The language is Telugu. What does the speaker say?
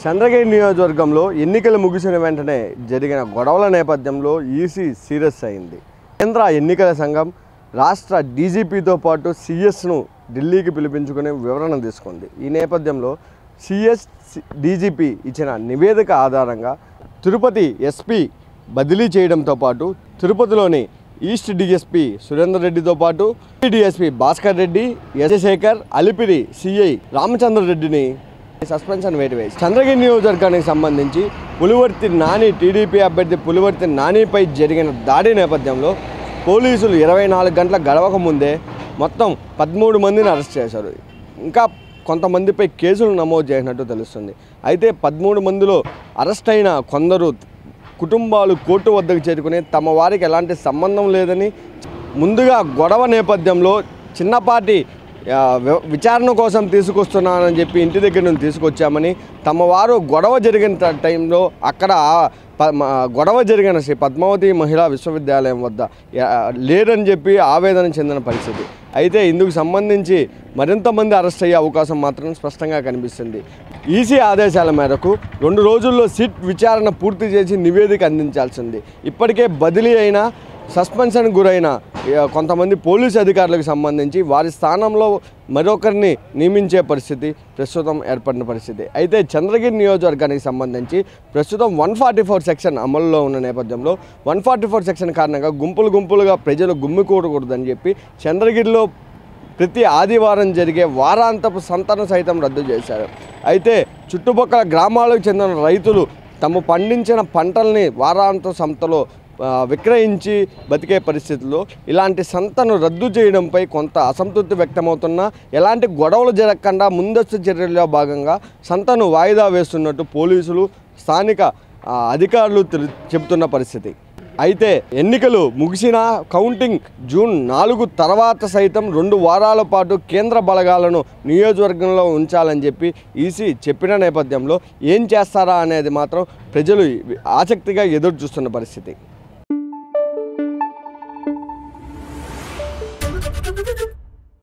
చంద్రగిరి నియోజకవర్గంలో ఎన్నికలు ముగిసిన వెంటనే జరిగిన గొడవల నేపథ్యంలో ఈసీ సీరియస్ అయింది కేంద్ర ఎన్నికల సంఘం రాష్ట్ర డీజీపీతో పాటు సిఎస్ను ఢిల్లీకి పిలిపించుకుని వివరణ తీసుకుంది ఈ నేపథ్యంలో సిఎస్ డీజీపీ ఇచ్చిన నివేదిక ఆధారంగా తిరుపతి ఎస్పీ బదిలీ చేయడంతో పాటు తిరుపతిలోని ఈస్ట్ డిఎస్పీ సురేందర్ రెడ్డితో పాటు DSP Bhaskar Reddy S Shekar Alipiri CI Ramachandra రెడ్డిని సస్పెన్షన్ వేటు వేసి చంద్రగిరి నియోజకవర్గానికి సంబంధించి పులివర్తి నాని టీడీపీ అభ్యర్థి పులివర్తి నానిపై జరిగిన దాడి నేపథ్యంలో పోలీసులు ఇరవై నాలుగు గంటల గడవక ముందే మొత్తం పదమూడు మందిని అరెస్ట్ చేశారు ఇంకా కొంతమందిపై కేసులు నమోదు చేసినట్టు తెలుస్తుంది అయితే పదమూడు మందిలో అరెస్ట్ అయిన కొందరు కుటుంబాలు కోర్టు వద్దకు చేరుకుని తమ వారికి ఎలాంటి సంబంధం లేదని ముందుగా గొడవ నేపథ్యంలో చిన్నపాటి ఆ, వి- విచారణ కోసం తీసుకొస్తున్నానని చెప్పి ఇంటి దగ్గర నుంచి తీసుకొచ్చామని తమ వారు గొడవ జరిగిన ట- టైంలో అక్కడ ప- మ- గొడవ జరిగిన శ్రీ పద్మావతి మహిళా విశ్వవిద్యాలయం వద్ద ఆ, లేరని చెప్పి ఆవేదన చెందిన పరిస్థితి అయితే ఇందుకు సంబంధించి మరింత మంది అరెస్ట్ అయ్యే అవకాశం మాత్రం స్పష్టంగా కనిపిస్తుంది ఈసీ ఆదేశాల మేరకు రెండు రోజుల్లో సిట్ విచారణ పూర్తి చేసి నివేదిక అందించాల్సింది ఇప్పటికే బదిలీ అయిన సస్పెన్షన్ గురైన ఆ, కొంతమంది పోలీసు అధికారులకు సంబంధించి వారి స్థానంలో మరొకరిని నియమించే పరిస్థితి ప్రస్తుతం ఏర్పడిన పరిస్థితి అయితే చంద్రగిరి నియోజకవర్గానికి సంబంధించి ప్రస్తుతం వన్ ఫార్టీ ఫోర్ సెక్షన్ అమలులో ఉన్న నేపథ్యంలో వన్ ఫార్టీ ఫోర్ సెక్షన్ కారణంగా గుంపులు గుంపులుగా ప్రజలు గుమ్మికూడకూడదని చెప్పి చంద్రగిరిలో ప్రతి ఆదివారం జరిగే వారాంతపు సంతను సైతం రద్దు చేశారు అయితే చుట్టుపక్కల గ్రామాలకు చెందిన రైతులు తమ పండించిన పంటల్ని వారాంత సంతలో ఆ, విక్రయించి బతికే పరిస్థితుల్లో ఇలాంటి సంతను రద్దు చేయడంపై కొంత అసంతృప్తి వ్యక్తమవుతున్నా ఎలాంటి గొడవలు జరగకుండా ముందస్తు చర్యల్లో భాగంగా సంతను వాయిదా వేస్తున్నట్టు పోలీసులు స్థానిక ఆ, అధికారులు తెలు- చెబుతున్న పరిస్థితి అయితే ఎన్నికలు ముగిసిన కౌంటింగ్ జూన్ నాలుగు తర్వాత సైతం రెండు వారాల పాటు కేంద్ర బలగాలను నియోజకవర్గంలో ఉంచాలని చెప్పి ఈసీ చెప్పిన నేపథ్యంలో ఏం చేస్తారా అనేది మాత్రం ప్రజలు ఆసక్తిగా ఎదురు చూస్తున్న పరిస్థితి